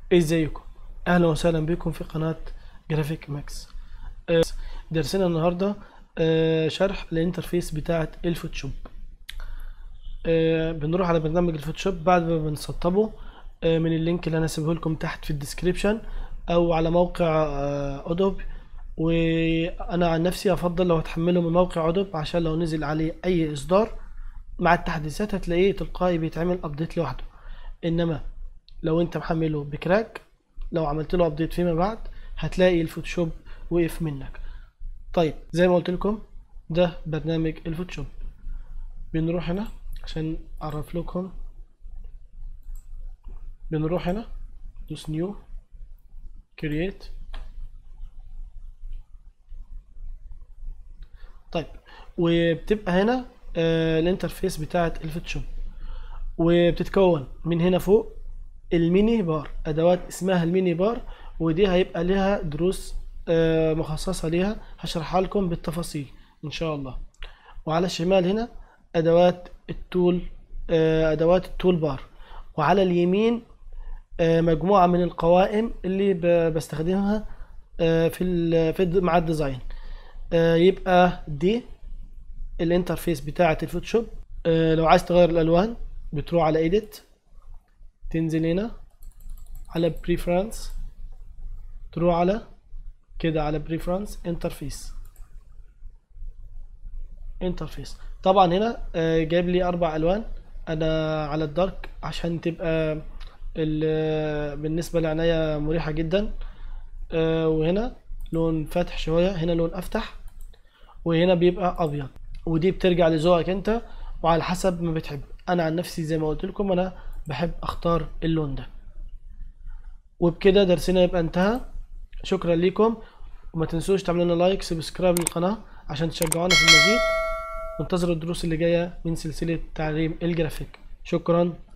ازيكم اهلا وسهلا بكم في قناة جرافيك ماكس آه، درسنا النهاردة آه، شرح الانترفيس بتاعة الفوتوشوب آه، بنروح على برنامج الفوتوشوب بعد ما بنسطبه آه، من اللينك اللي انا سيبه لكم تحت في الديسكريبشن او على موقع آه، ادوب وانا عن نفسي افضل لو هتحمله من موقع ادوب عشان لو نزل عليه اي اصدار مع التحديثات هتلاقيه تلقائي بيتعمل ابديت لوحده انما لو انت محمله بكراك لو عملت له ابديت فيما بعد هتلاقي الفوتوشوب وقف منك طيب زي ما قلت لكم ده برنامج الفوتوشوب بنروح هنا عشان اعرف لكم بنروح هنا دوس نيو كرييت طيب وبتبقى هنا آه الانترفيس بتاعه الفوتوشوب وبتتكون من هنا فوق الميني بار ادوات اسمها الميني بار ودي هيبقى لها دروس آه، مخصصة ليها هشرحها لكم بالتفاصيل ان شاء الله وعلى الشمال هنا ادوات التول آه، ادوات التول بار وعلى اليمين آه، مجموعة من القوائم اللي ب- بستخدمها آه، في ال- في الد- مع الديزاين آه، يبقى دي الانترفيس بتاعة الفوتوشوب آه، لو عايز تغير الالوان بتروح على ايديت تنزل هنا على بريفرنس تروح على كده على بريفرنس انترفيس انترفيس طبعا هنا آه، جايب لي اربع الوان انا على الدارك عشان تبقى ال- بالنسبه لعناية مريحه جدا آه، وهنا لون فاتح شويه هنا لون افتح وهنا بيبقى ابيض ودي بترجع لذوقك انت وعلى حسب ما بتحب انا عن نفسي زي ما قلت لكم انا بحب اختار اللون ده وبكده درسنا يبقى انتهى شكرا لكم وما تنسوش تعملوا لنا لايك سبسكرايب للقناة عشان تشجعونا في المزيد وانتظروا الدروس اللي جاية من سلسلة تعليم الجرافيك شكرا